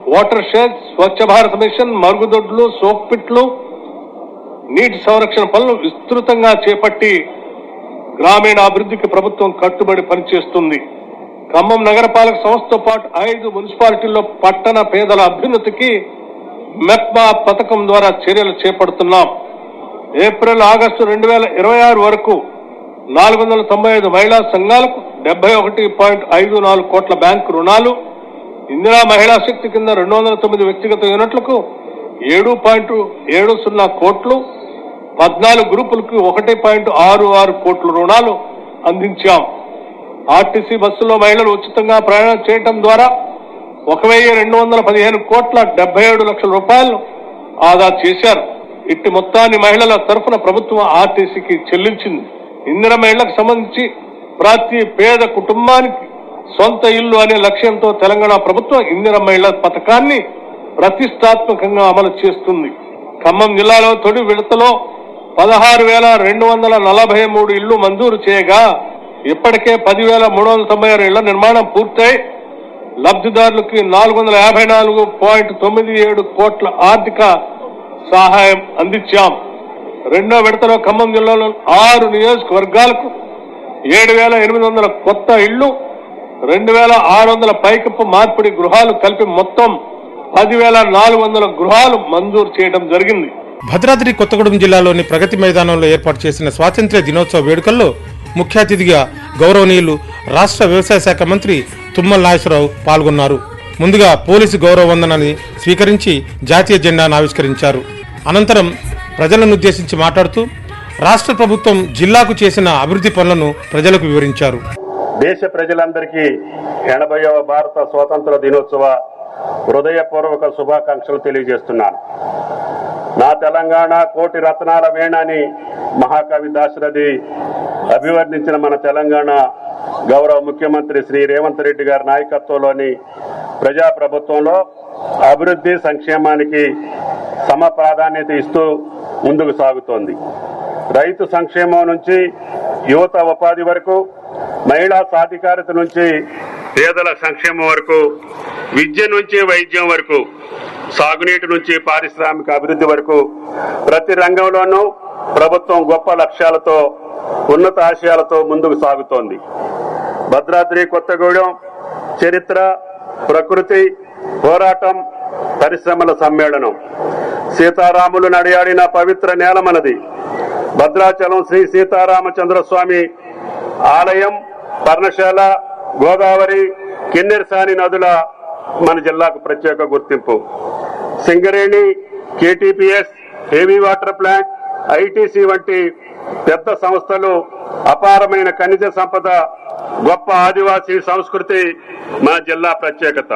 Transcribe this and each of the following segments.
water watershed Swachh Bharat mission మరుగుదొడ్లు soak పిట్లు నీటి సంరక్షణ పనులు విస్తృతంగా చేపట్టి గ్రామీణ అభివృద్ధికి ప్రభుత్వం కట్టుబడి పనిచేస్తుంది ఖమ్మం నగరపాలక సంస్థతో పాటు ఐదు మున్సిపాలిటీల్లో పట్టణ పేదల అభ్యున్నతికి మెప్మా పథకం ద్వారా చర్యలు చేపడుతున్నాం ఏప్రిల్ ఆగస్టు రెండు వేల ఇరవై ఆరు వరకు నాలుగు వందల తొంభై ఐదు మహిళా సంఘాలకు డెబ్బై ఒకటి పాయింట్ ఐదు నాలుగు కోట్ల బ్యాంకు రుణాలు ఇందిరా మహిళా శక్తి కింద రెండు వందల తొమ్మిది వ్యక్తిగత యూనిట్లకు ఏడు పాయింట్ ఏడు సున్నా కోట్లు పద్నాలుగు గ్రూపులకు ఒకటి పాయింట్ ఆరు ఆరు కోట్ల రుణాలు అందించాం ఆర్టీసీ బస్సులో మహిళలు ఉచితంగా ప్రయాణం చేయడం ద్వారా ఒక వెయ్యి రెండు వందల పదిహేను కోట్ల డెబ్బై ఏడు లక్షల రూపాయలు ఆదా చేశారు ఇట్టి మొత్తాన్ని మహిళల తరఫున ప్రభుత్వం ఆర్టీసీకి చెల్లించింది ఇందిర మహిళలకు సంబంధించి ప్రతి పేద కుటుంబానికి సొంత ఇల్లు అనే లక్ష్యంతో తెలంగాణ ప్రభుత్వం ఇందిర మహిళ పథకాన్ని ప్రతిష్టాత్మకంగా అమలు చేస్తుంది ఖమ్మం జిల్లాలో తొలి విడతలో పదహారు వేల రెండు వందల నలభై మూడు ఇళ్లు మంజూరు చేయగా ఇప్పటికే పదివేల మూడు వందల తొంభై ఆరు ఇళ్ల నిర్మాణం పూర్తయి లబ్ధిదారులకి నాలుగు వందల యాభై నాలుగు పాయింట్ తొమ్మిది ఏడు కోట్ల ఆర్థిక సహాయం అందించాం రెండో విడతలో ఖమ్మం జిల్లాలో ఆరు నియోజకవర్గాలకు ఏడు వేల ఎనిమిది వందల కొత్త ఇళ్లు రెండు వేల ఆరు వందల పైకప్పు మార్పిడి గృహాలు కలిపి మొత్తం పదివేల నాలుగు వందల గృహాలు మంజూరు చేయడం జరిగింది భద్రాద్రి కొత్తగూడెం జిల్లాలోని ప్రగతి మైదానంలో ఏర్పాటు చేసిన స్వాతంత్ర్య దినోత్సవ వేడుకల్లో ముఖ్య అతిథిగా గౌరవనీయులు రాష్ట్ర వ్యవసాయ శాఖ మంత్రి తుమ్మల నాగేశ్వరరావు పాల్గొన్నారు ముందుగా పోలీసు గౌరవ వందనాన్ని స్వీకరించి జాతీయ జెండాను ఆవిష్కరించారు అనంతరం ప్రజలను ఉద్దేశించి మాట్లాడుతూ రాష్ట్ర ప్రభుత్వం జిల్లాకు చేసిన అభివృద్ధి పనులను ప్రజలకు వివరించారు దేశ ప్రజలందరికీ ఎనభైవ భారత స్వాతంత్ర దినోత్సవ హృదయపూర్వక శుభాకాంక్షలు తెలియజేస్తున్నాను నా తెలంగాణ కోటి రత్నాల వేణాని మహాకవి దాశరథి అభివర్ణించిన మన తెలంగాణ గౌరవ ముఖ్యమంత్రి శ్రీ రేవంత్ రెడ్డి గారి నాయకత్వంలోని ప్రజా ప్రభుత్వంలో అభివృద్ధి సంక్షేమానికి సమ ప్రాధాన్యత ఇస్తూ ముందుకు సాగుతోంది రైతు సంక్షేమం నుంచి యువత ఉపాధి వరకు మహిళా సాధికారత నుంచి పేదల సంక్షేమం వరకు విద్య నుంచి వైద్యం వరకు సాగునీటి నుంచి పారిశ్రామిక అభివృద్ధి వరకు ప్రతి రంగంలోనూ ప్రభుత్వం గొప్ప లక్ష్యాలతో ఉన్నత ఆశయాలతో ముందుకు సాగుతోంది భద్రాద్రి కొత్తగూడెం చరిత్ర ప్రకృతి పోరాటం పరిశ్రమల సమ్మేళనం సీతారాములు నడియాడిన పవిత్ర నేల మనది భద్రాచలం శ్రీ సీతారామచంద్ర స్వామి ఆలయం పర్ణశాల గోదావరి కిన్నెరసాని నదుల మన జిల్లాకు ప్రత్యేక గుర్తింపు Singareni KTPS heavy water plant ITC వంటి పెద్ద సంస్థలు అపారమైన ఖనిజ సంపద గొప్ప ఆదివాసీ సంస్కృతి మన జిల్లా ప్రత్యేకత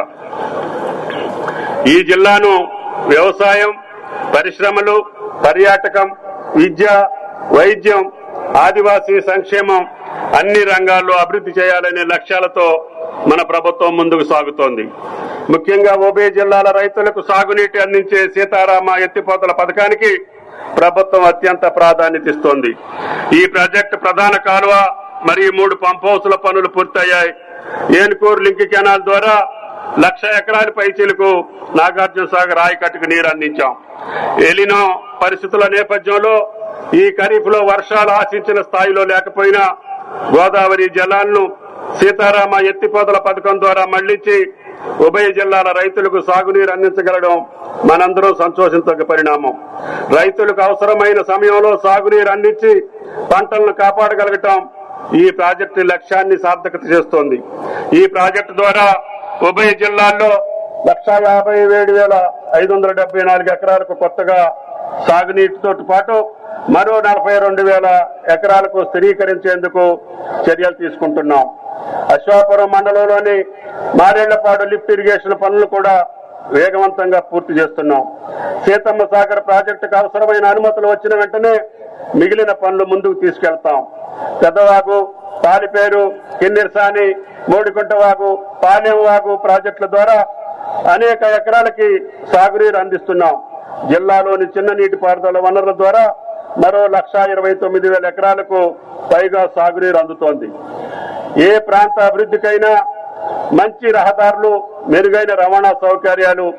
ఈ జిల్లాను వ్యవసాయం పరిశ్రమలు పర్యాటకం విద్య వైద్యం ఆదివాసీ సంక్షేమం అన్ని రంగాల్లో అభివృద్ధి చేయాలనే లక్ష్యాలతో మన ప్రభుత్వం ముందుకు సాగుతోంది ముఖ్యంగా ఉభయ జిల్లాల రైతులకు సాగునీటి అందించే సీతారామ ఎత్తిపోతల పథకానికి ప్రభుత్వం అత్యంత ప్రాధాన్యత ఇస్తోంది ఈ ప్రాజెక్టు ప్రధాన కాలువ మరియు మూడు పంప్ హౌస్ల పనులు పూర్తయ్యాయి ఏనుకూరు లింక్ కెనాల్ ద్వారా లక్ష ఎకరాల పైచీలకు నాగార్జున సాగర్ ఆయకట్టుకు నీరు అందించాం ఎలినో పరిస్థితుల నేపథ్యంలో ఈ ఖరీఫ్ లో వర్షాలు ఆశించిన స్థాయిలో లేకపోయినా గోదావరి జలాలను సీతారామ ఎత్తిపోతల పథకం ద్వారా మళ్లించి ఉభయ జిల్లాల రైతులకు సాగునీరు అందించగలడం మనందరం సంతోషించక పరిణామం రైతులకు అవసరమైన సమయంలో సాగునీరు అందించి పంటలను కాపాడగలగటం ఈ ప్రాజెక్టు లక్ష్యాన్ని సార్థకత చేస్తోంది ఈ ప్రాజెక్టు ద్వారా ఉభయ జిల్లాల్లో లక్షా యాభై ఏడు వేల ఐదు వందల డెబ్బై నాలుగు ఎకరాలకు కొత్తగా సాగునీటితో పాటు మరో నలభై రెండు వేల ఎకరాలకు స్థిరీకరించేందుకు చర్యలు తీసుకుంటున్నాం అశ్వాపురం మండలంలోని మారేళ్లపాడు లిఫ్ట్ ఇరిగేషన్ పనులు కూడా వేగవంతంగా పూర్తి చేస్తున్నాం సీతమ్మ సాగర్ ప్రాజెక్టుకు అవసరమైన అనుమతులు వచ్చిన వెంటనే మిగిలిన పనులు ముందుకు తీసుకెళ్తాం పెద్దవాగు తాలిపేరు కిన్నెరసాని మోడికుంటవాగు పాలెంవాగు ప్రాజెక్టుల ద్వారా అనేక ఎకరాలకి సాగునీరు అందిస్తున్నాం జిల్లాలోని చిన్న నీటిపారుదల వనరుల ద్వారా మరో లక్షా ఇరవై తొమ్మిది వేల ఎకరాలకు పైగా సాగునీరు అందుతోంది ఏ ప్రాంత అభివృద్ధికైనా మంచి రహదారులు మెరుగైన రవాణా సౌకర్యాలు